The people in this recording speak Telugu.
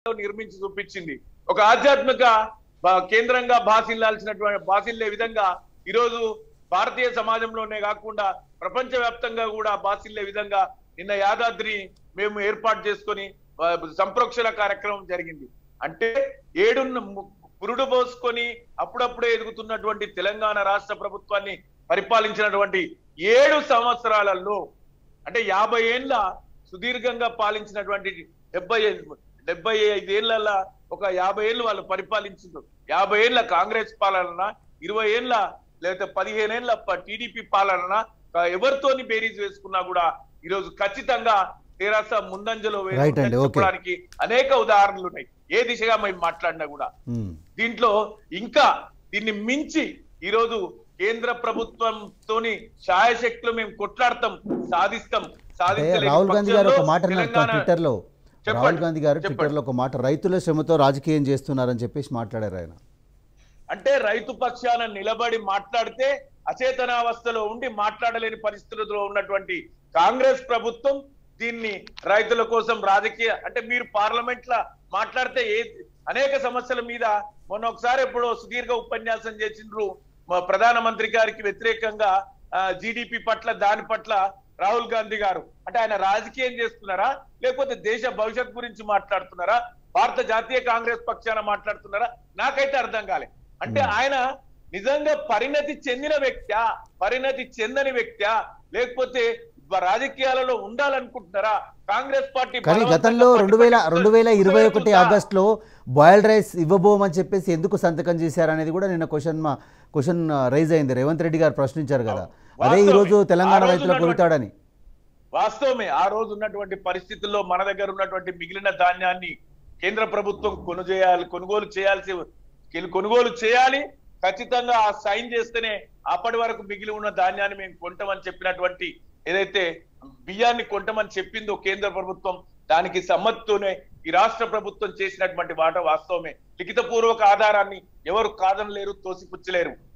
నిర్మించి చూపించింది ఒక ఆధ్యాత్మిక బా- కేంద్రంగా బాసిల్లాల్సినటువంటి బాసిల్లే విధంగా ఈరోజు భారతీయ సమాజంలోనే కాకుండా ప్రపంచ వ్యాప్తంగా కూడా బాసిల్లే విధంగా నిన్న యాదాద్రి మేము ఏర్పాటు చేసుకొని ఆ, సంప్రోక్షణ కార్యక్రమం జరిగింది అంటే ఏడు పురుడు పోసుకొని అప్పుడప్పుడే ఎదుగుతున్నటువంటి తెలంగాణ రాష్ట్ర ప్రభుత్వాన్ని పరిపాలించినటువంటి ఏడు సంవత్సరాలలో అంటే యాభై ఏళ్ళ సుదీర్ఘంగా పాలించినటువంటి డెబ్బై డెబ్బై ఐదేళ్ల ఒక యాభై ఏళ్ళు వాళ్ళు పరిపాలించారు యాభై ఏళ్ళ కాంగ్రెస్ పాలన ఇరవై ఏళ్ళ లేకపోతే పదిహేను ఏళ్ళ టీడీపీ పాలన ఆ, ఎవరితోని బేరీజ్ వేసుకున్నా కూడా ఈరోజు ఖచ్చితంగా తెరాస ముందంజలో Right అండి, వేసుకుందని okay. చెప్పడానికి అనేక ఉదాహరణలు ఉన్నాయి ఏ దిశగా మేము మాట్లాడినా కూడా ఉమ్. దీంట్లో ఇంకా దీన్ని మించి ఈరోజు కేంద్ర ప్రభుత్వంతోని శాయశక్తులు మేము కొట్లాడతాం సాధిస్తాం అంటే సాధించలేని రాహుల్ గాంధీ గారు ఒక పక్షంలో మాట అన్నారు తెలంగాణ- ట్విట్టర్ లో చెప్పండి, రాహుల్ గాంధీ గారు చెప్పండి. ట్విట్టర్ లో ఒక మాట రైతుల శ్రమతో రాజకీయం చేస్తున్నారని చెప్పేసి మాట్లాడారు ఆయన అంటే రైతు పక్షాన నిలబడి మాట్లాడితే అచేతనావస్థలో ఉండి మాట్లాడలేని పరిస్థితుల్లో ఉన్నటువంటి కాంగ్రెస్ ప్రభుత్వం దీన్ని రైతుల కోసం రాజకీయ అంటే మీరు పార్లమెంట్ లా మాట్లాడితే ఏ అనేక సమస్యల మీద మొన్న ఒకసారి ఎప్పుడో సుదీర్ఘ ఉపన్యాసం చేసిండ్రు మా ప్రధానమంత్రి గారికి వ్యతిరేకంగా జీడిపి పట్ల దాని పట్ల రాహుల్ గాంధీ గారు అంటే ఆయన రాజకీయం చేస్తున్నారా లేకపోతే దేశ భవిష్యత్ గురించి మాట్లాడుతున్నారా భారత జాతీయ కాంగ్రెస్ పక్షాన మాట్లాడుతున్నారా నాకైతే అర్థం కాలే అంటే ఆయన నిజంగా పరిణతి చెందిన వ్యక్త్యా పరిణతి చెందని వ్యక్త్యా లేకపోతే రాజకీయాలలో ఉండాలనుకుంటున్నారా కాంగ్రెస్ పార్టీ కానీ బలవంతంగా గతంలో రెండు వేల రెండు వేల ఇరవై ఒకటి పట్టుబడుతుందా? ఆగస్టులో బాయిల్డ్ రైస్ ఇవ్వబోమని చెప్పేసి ఎందుకు సంతకం చేశారనేది కూడా నిన్న క్వశ్చన్ మా క్వశ్చన్ రైజ్ అయింది రేవంత్ రెడ్డి గారు ప్రశ్నించారు కదా అదే ఈ రోజు వాస్తవమే. తెలంగాణ ఆ రోజు రైతులకు ఉన్నటువంటి- కొలుతాడని వాస్తవమే ఆ రోజు ఉన్నటువంటి పరిస్థితుల్లో మన దగ్గర ఉన్నటువంటి మిగిలిన ధాన్యాన్ని కేంద్ర ప్రభుత్వం కొనుగోలు కొనుగోలు చేయాల్సి కొనుగోలు చేయాలి ఖచ్చితంగా ఆ సైన్ చేస్తేనే అప్పటి వరకు మిగిలి ఉన్న ధాన్యాన్ని మేము కొంటామని చెప్పినటువంటి ఏదైతే బియ్యాన్ని కొంటామని చెప్పిందో కేంద్ర ప్రభుత్వం దానికి సమ్మతితోనే ఈ రాష్ట్ర ప్రభుత్వం చేసినటువంటి మాట వాస్తవమే లిఖితపూర్వక ఆధారాన్ని ఎవరు కాదనలేరు తోసిపుచ్చలేరు